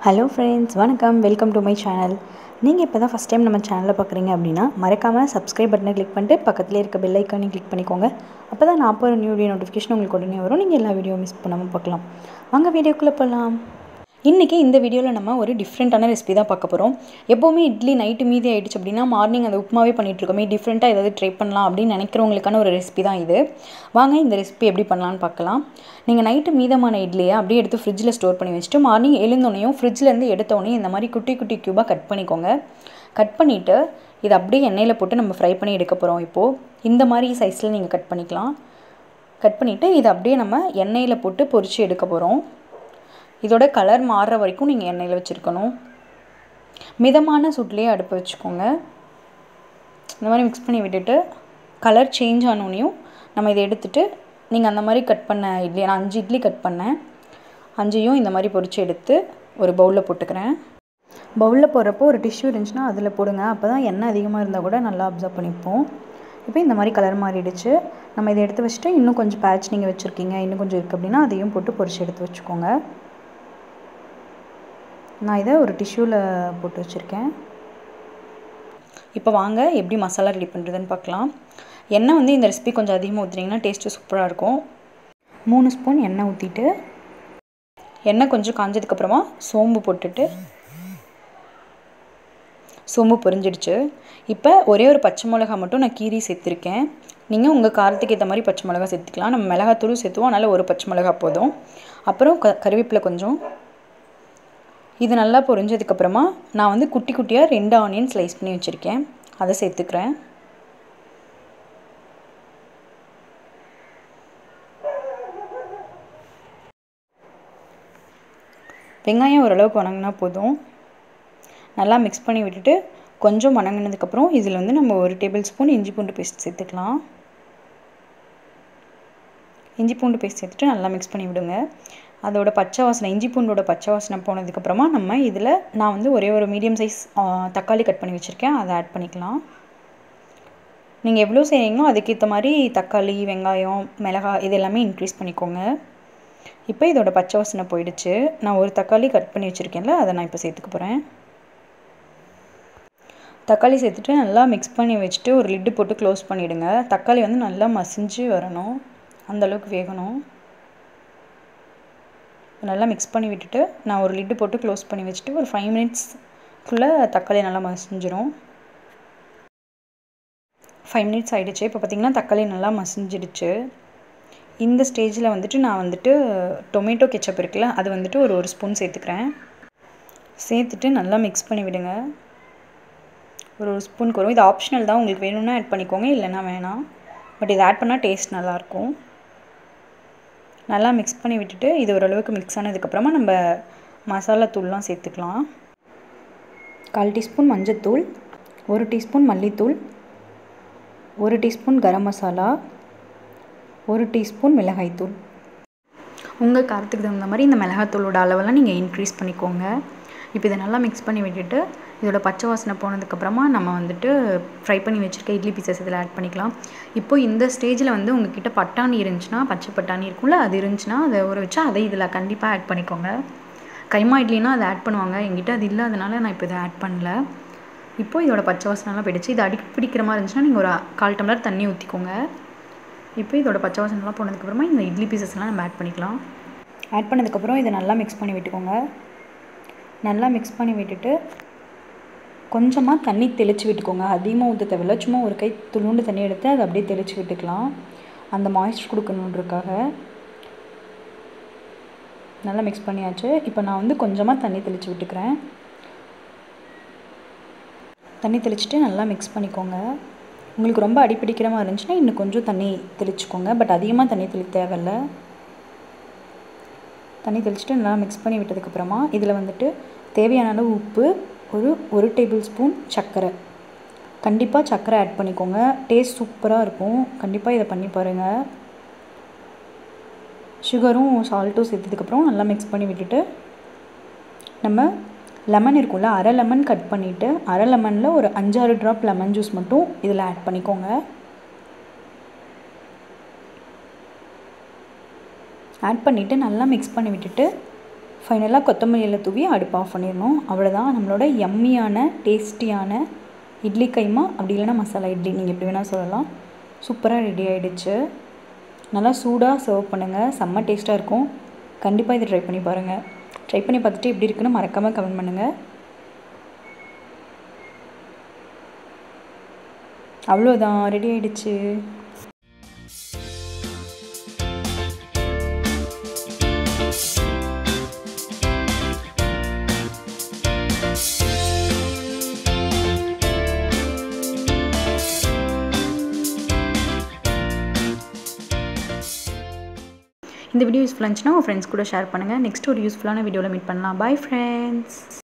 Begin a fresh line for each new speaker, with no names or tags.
hello friends வணக்கம் welcome to my channel நீங்கள் இப்போ தான் ஃபஸ்ட் டைம் நம்ம சேனலை பார்க்குறீங்க அப்படின்னா மறக்காமல் சப்ஸ்கிரைப் பட்டனை கிளிக் பண்ணிட்டு பக்கத்துலேயே இருக்க பெல் ஐக்கானையும் கிளிக் பண்ணிக்கோங்க அப்போ தான் நான் அப்போ நியூ வீடியோ நோட்டிஃபிகேஷன் உங்களுக்கு உடனே வரும் நீங்கள் எல்லா வீடியோ மிஸ் பண்ணாமல் பார்க்கலாம் வாங்க வீடியோக்குள்ளே போகலாம் இன்றைக்கி இந்த வீடியோவில் நம்ம ஒரு டிஃப்ரெண்ட்டான ரெசிபி தான் பார்க்க போகிறோம் எப்போவுமே இட்லி நைட்டு மீதி ஆகிடுச்சு அப்படின்னா மார்னிங் அந்த உப்புமாவே பண்ணிகிட்ருக்கோமே டிஃப்ரெண்ட்டாக ஏதாவது ட்ரை பண்ணலாம் அப்படின்னு நினைக்கிறவங்களுக்கான ஒரு ரெசிபி தான் இது வாங்க இந்த ரெசிபி எப்படி பண்ணலான்னு பார்க்கலாம் நீங்கள் நைட்டு மீதமான இட்லியை அப்படியே எடுத்து ஃப்ரிட்ஜில் ஸ்டோர் பண்ணி வச்சுட்டு மார்னிங் எழுந்தோடனையும் ஃப்ரிட்ஜ்லேருந்து எடுத்தோடனே இந்த மாதிரி குட்டி குட்டி க்யூபாக கட் பண்ணிக்கோங்க கட் பண்ணிவிட்டு இதை அப்படியே எண்ணெயில் போட்டு நம்ம ஃப்ரை பண்ணி எடுக்க போகிறோம் இப்போது இந்த மாதிரி சைஸில் நீங்கள் கட் பண்ணிக்கலாம் கட் பண்ணிவிட்டு இதை அப்படியே நம்ம எண்ணெயில் போட்டு பொரித்து எடுக்க போகிறோம் இதோட கலர் மாறுற வரைக்கும் நீங்கள் எண்ணெயில் வச்சுருக்கணும் மிதமான சூட்லேயே அடுப்பு வச்சுக்கோங்க இந்த மாதிரி மிக்ஸ் பண்ணி விட்டுட்டு கலர் சேஞ்ச் ஆனோடனையும் நம்ம இதை எடுத்துகிட்டு நீங்கள் அந்த மாதிரி கட் பண்ண இட்லி நான் அஞ்சு இட்லி கட் பண்ணேன் அஞ்சையும் இந்த மாதிரி பொரித்து எடுத்து ஒரு பவுலில் போட்டுக்கிறேன் பவுலில் போடுறப்போ ஒரு டிஷ்யூ இருந்துச்சுன்னா அதில் போடுங்க அப்போ தான் எண்ணெய் அதிகமாக இருந்தால் கூட நல்லா அப்சர்வ் பண்ணிப்போம் இப்போ இந்த மாதிரி கலர் மாறிடுச்சு நம்ம இதை எடுத்து வச்சுட்டு இன்னும் கொஞ்சம் பேட்ச் நீங்கள் வச்சுருக்கீங்க இன்னும் கொஞ்சம் இருக்குது அப்படின்னா அதையும் போட்டு பொரிச்சு எடுத்து வச்சுக்கோங்க நான் இதை ஒரு டிஷ்யூவில் போட்டு வச்சுருக்கேன் இப்போ வாங்க எப்படி மசாலா ரெடி பண்ணுறதுன்னு பார்க்கலாம் எண்ணெய் வந்து இந்த ரெசிபி கொஞ்சம் அதிகமாக ஊற்றுனீங்கன்னா டேஸ்ட்டு சூப்பராக இருக்கும் மூணு ஸ்பூன் எண்ணெய் ஊற்றிட்டு எண்ணெய் கொஞ்சம் காஞ்சதுக்கப்புறமா சோம்பு போட்டுட்டு சோம்பு பொரிஞ்சிடுச்சு இப்போ ஒரே ஒரு பச்சை மிளகா மட்டும் நான் கீரி சேர்த்துருக்கேன் நீங்கள் உங்கள் காரத்துக்கு ஏற்ற மாதிரி பச்சை மிளகா சேர்த்துக்கலாம் நம்ம மிளகாத்தூளும் சேர்த்துவோம் அதனால் ஒரு பச்சை மிளகா போதும் அப்புறம் க கருவேப்பிலை கொஞ்சம் இது நல்லா பொரிஞ்சதுக்கப்புறமா நான் வந்து குட்டி குட்டியாக ரெண்டு ஆனியன் ஸ்லைஸ் பண்ணி வச்சுருக்கேன் அதை சேர்த்துக்கிறேன் வெங்காயம் ஓரளவுக்கு வணங்கினா போதும் நல்லா மிக்ஸ் பண்ணி விட்டுட்டு கொஞ்சம் வணங்கினதுக்கப்புறம் இதில் வந்து நம்ம ஒரு டேபிள் ஸ்பூன் இஞ்சி பூண்டு பேஸ்ட் சேர்த்துக்கலாம் இஞ்சி பூண்டு பேஸ்ட் சேர்த்துட்டு நல்லா மிக்ஸ் பண்ணி விடுங்க அதோட பச்சை வாசனை இஞ்சி பூண்டோட பச்சை வாசனை போனதுக்கப்புறமா நம்ம இதில் நான் வந்து ஒரே ஒரு மீடியம் சைஸ் தக்காளி கட் பண்ணி வச்சுருக்கேன் அதை ஆட் பண்ணிக்கலாம் நீங்கள் எவ்வளோ செய்கிறீங்களோ அதுக்கேற்ற மாதிரி தக்காளி வெங்காயம் மிளகாய் இது எல்லாமே இன்க்ரீஸ் பண்ணிக்கோங்க இப்போ இதோட பச்சை வாசனை போயிடுச்சு நான் ஒரு தக்காளி கட் பண்ணி வச்சுருக்கேன்ல அதை நான் இப்போ சேர்த்துக்க போகிறேன் தக்காளி சேர்த்துட்டு நல்லா மிக்ஸ் பண்ணி வச்சுட்டு ஒரு லிட்டு போட்டு க்ளோஸ் பண்ணிவிடுங்க தக்காளி வந்து நல்லா மசிஞ்சு வரணும் அந்தளவுக்கு வேகணும் நல்லா மிக்ஸ் பண்ணி விட்டுட்டு நான் ஒரு லிட்டு போட்டு க்ளோஸ் பண்ணி வச்சுட்டு ஒரு ஃபைவ் மினிட்ஸ்க்குள்ளே தக்காளி நல்லா மசிஞ்சிரும் ஃபைவ் மினிட்ஸ் ஆகிடுச்சு இப்போ பார்த்திங்கன்னா தக்காளி நல்லா மசிஞ்சிடுச்சு இந்த ஸ்டேஜில் வந்துட்டு நான் வந்துட்டு டொமேட்டோ கெச்சப் இருக்குல்ல அது வந்துட்டு ஒரு ஒரு ஸ்பூன் சேர்த்துக்கிறேன் சேர்த்துட்டு நல்லா மிக்ஸ் பண்ணி விடுங்க ஒரு ஒரு ஸ்பூனுக்கு வரும் இது ஆப்ஷனல் தான் உங்களுக்கு வேணும்னா ஆட் பண்ணிக்கோங்க இல்லைன்னா வேணாம் பட் இது ஆட் பண்ணால் டேஸ்ட் நல்லாயிருக்கும் நல்லா மிக்ஸ் பண்ணி விட்டுட்டு இது ஓரளவுக்கு மிக்ஸ் ஆனதுக்கப்புறமா நம்ம மசாலா தூள்லாம் சேர்த்துக்கலாம் கால் டீஸ்பூன் மஞ்சத்தூள் ஒரு டீஸ்பூன் மல்லித்தூள் ஒரு டீஸ்பூன் கரம் மசாலா ஒரு டீஸ்பூன் மிளகாய்த்தூள் உங்கள் காரத்துக்கு தகுந்த மாதிரி இந்த மிளகாத்தூளோட அளவெல்லாம் நீங்கள் இன்க்ரீஸ் பண்ணிக்கோங்க இப்போ இதை நல்லா மிக்ஸ் பண்ணி விட்டுட்டு இதோட பச்சை வாசனை போனதுக்கப்புறமா நம்ம வந்துட்டு ஃப்ரை பண்ணி வச்சுருக்க இட்லி பீசஸ் இதில் ஆட் பண்ணிக்கலாம் இப்போ இந்த ஸ்டேஜில் வந்து உங்ககிட்ட பட்டாணி இருந்துச்சுன்னா பச்சை பட்டாணி இருக்கும்ல அது இருந்துச்சுன்னா அதை ஊற வச்சா அதை இதில் கண்டிப்பாக ஆட் பண்ணிக்கோங்க கைமா இட்லினா அதை ஆட் பண்ணுவாங்க எங்கிட்ட அது இல்லாதனால நான் இப்போ இதை ஆட் பண்ணல இப்போ இதோட பச்சை வாசனைலாம் போயிடுச்சு இது அடி பிடிக்கிற மாதிரி இருந்துச்சுன்னா நீங்கள் ஒரு கால் டம்ளர் தண்ணி ஊற்றிக்கோங்க இப்போ இதோட பச்சை வாசனைலாம் போனதுக்கப்புறமா இந்த இட்லி பீசஸ்லாம் நம்ம ஆட் பண்ணிக்கலாம் ஆட் பண்ணதுக்கப்புறம் இதை நல்லா மிக்ஸ் பண்ணி விட்டுக்கோங்க நல்லா மிக்ஸ் பண்ணி விட்டுட்டு கொஞ்சமாக தண்ணி தெளித்து விட்டுக்கோங்க அதிகமாக ஊற்ற தேவையில்ல சும்மா ஒரு கை துளுண்டு தண்ணி எடுத்து அதை அப்படியே தெளித்து விட்டுக்கலாம் அந்த மாய்ஸ்டர் கொடுக்கணுன்றக்காக நல்லா மிக்ஸ் பண்ணியாச்சு இப்போ நான் வந்து கொஞ்சமாக தண்ணி தெளித்து விட்டுக்கிறேன் தண்ணி தெளிச்சுட்டு நல்லா மிக்ஸ் பண்ணிக்கோங்க உங்களுக்கு ரொம்ப அடிப்பிடிக்கிற மாதிரி இருந்துச்சுன்னா இன்னும் கொஞ்சம் தண்ணி தெளிச்சுக்கோங்க பட் அதிகமாக தண்ணி தெளி தேவையில்ல தண்ணி தெளிச்சுட்டு நல்லா மிக்ஸ் பண்ணி விட்டதுக்கப்புறமா இதில் வந்துட்டு தேவையான அளவு உப்பு ஒரு ஒரு டேபிள் ஸ்பூன் சர்க்கரை கண்டிப்பாக சர்க்கரை ஆட் பண்ணிக்கோங்க டேஸ்ட் சூப்பராக இருக்கும் கண்டிப்பாக இதை பண்ணி பாருங்கள் சுகரும் சால்ட்டும் சேர்த்ததுக்கப்புறம் நல்லா மிக்ஸ் பண்ணி விட்டுட்டு நம்ம லெமன் இருக்கும்ல அரை லெமன் கட் பண்ணிவிட்டு அரை லெமனில் ஒரு அஞ்சாறு ட்ராப் லெமன் ஜூஸ் மட்டும் இதில் ஆட் பண்ணிக்கோங்க ஆட் பண்ணிவிட்டு நல்லா மிக்ஸ் பண்ணி விட்டுட்டு ஃபைனலாக கொத்தமல்லியில் தூவி அடுப்பு ஆஃப் பண்ணிடணும் அவ்வளோதான் நம்மளோட எம்மியான டேஸ்டியான இட்லி கைமா அப்படி இல்லைன்னா மசாலா இட்லி நீங்கள் எப்படி வேணால் சொல்லலாம் சூப்பராக ரெடி ஆகிடுச்சு நல்லா சூடாக சர்வ் பண்ணுங்கள் செம்ம டேஸ்ட்டாக இருக்கும் கண்டிப்பாக இதை ட்ரை பண்ணி பாருங்கள் ட்ரை பண்ணி பார்த்துட்டு எப்படி இருக்குன்னு மறக்காமல் கமெண்ட் பண்ணுங்கள் அவ்வளோதான் ரெடி ஆகிடுச்சு இந்த வீடியோ யூஸ்ஃபுல்லாக இருந்துச்சுன்னா உங்கள் ஃப்ரெண்ட்ஸ் கூட ஷேர் பண்ணுங்கள் நெக்ஸ்ட் ஒரு யூஸ்ஃபுல்லான வீடியோவில் மீட் பண்ணலாம் பை ஃப்ரெண்ட்ஸ்